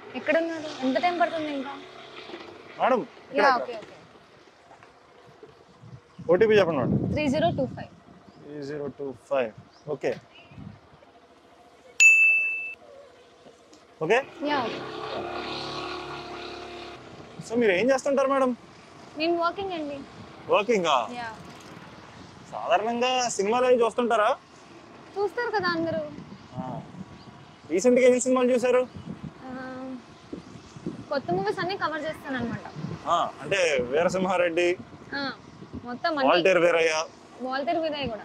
ఎక్కడ ఉన్నారు ఎంత టైం పడుతుంది ఇంకా madam ya okay okay OTP చెప్పండి madam three zero two five three zero two five okay okay ya okay so మీరు ఏం చేస్తుంటారు మేడం నేను వాకింగ్ అండి వర్కింగ్ యా సాధారణంగా సినిమాలు అవి చూస్తుంటారా చూస్తారు కదా అందరూ రీసెంట్గా ఎన్ని సినిమాలు చూసారు ఆ, కొత్త మూవీస్ అన్ని కవర్ చేస్తాను అనమాట ఆ, అంటే వీరసింహారెడ్డి మొత్తం అన్ని వాల్టేర్ వీరయ్య వాల్తేర్ విదయ్ కూడా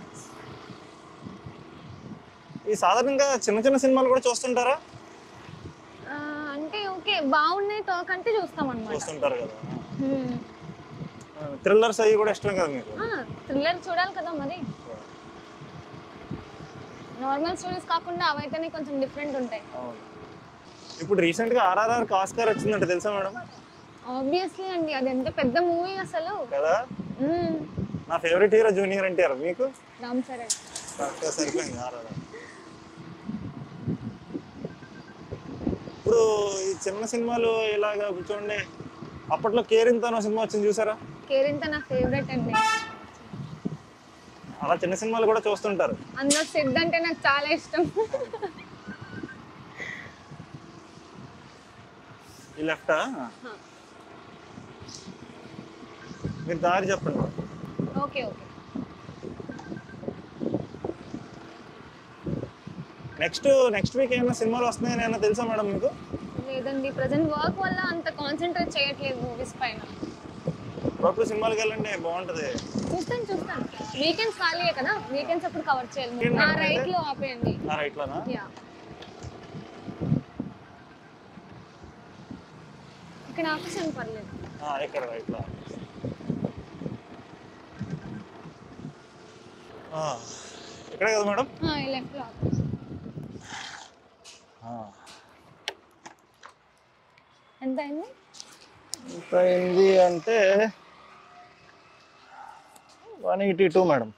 ఈ సాధారణంగా చిన్న చిన్న సినిమాలు కూడా చూస్తుంటారా ఆ, అంటే ఓకే బాగున్నాయి టాక్ అంటే చూస్తాం అనమాట చూస్తుంటారు కదా థ్రిల్లర్స్ అవి కూడా ఇష్టం కదా మీకు థ్రిల్లర్ చూడాలి కదా మరి నార్మల్ స్టోరీస్ కాకుండా అవైతేనే కొంచెం డిఫరెంట్ ఉంటాయి అవును ఇప్పుడు రీసెంట్ గా ఆర్ఆర్ఆర్ ఆస్కార్ వచ్చిందంటే తెలుసా మేడం ఆబ్వియస్లీ అండి అది ఎంత పెద్ద మూవీ అసలు కదా మ్మ్. నా ఫేవరెట్ హీరో జూనియర్ ఎన్టీఆర్ మీకు రామ్ చరణ్ కరెక్ట్గా సరిపోయింది ఆర్ఆర్ఆర్ ఇప్పుడు ఈ చిన్న సినిమాలు ఇలాగా కూర్చోండి అప్పట్లో కేరింత అనే సినిమా వచ్చింది చూసారా కేరింత నా ఫేవరెట్ అండి అలా చిన్న సినిమాలు కూడా చూస్తుంటారు అందులో సిద్ధ్ అంటే నాకు చాలా ఇష్టం ఈ లెఫ్టా మీరు దారి చెప్పండి madam. Okay okay next next week ఏమైనా సినిమాలు వస్తున్నాయని ఏమైనా తెలుసా మేడం మీకు లేదండి ప్రజెంట్ వర్క్ వల్ల అంత కాన్సన్ట్రేట్ చేయట్లేదు మూవీస్ పైన అప్పుడు సినిమాలకి వెళ్ళండి బాగుంటది చూస్తాను చూస్తాను వీకెండ్స్ ఖాళీయే కదా వీకెండ్స్ అప్పుడు కవర్ చేయాలి Weekend నా అంటే? రైట్ లో ఆపేయండి నా రైట్లోనా యా ఇక్కడ ఆపేసాను పర్లేదు ఆ, ఇక్కడ రైట్లో ఆ, ఇక్కడే కదా మేడం లెఫ్ట్ లో ఆపేసి ఆ. ఎంత అయింది ఎంత అయింది అంటే వన్ ఎయిటీ టూ మేడం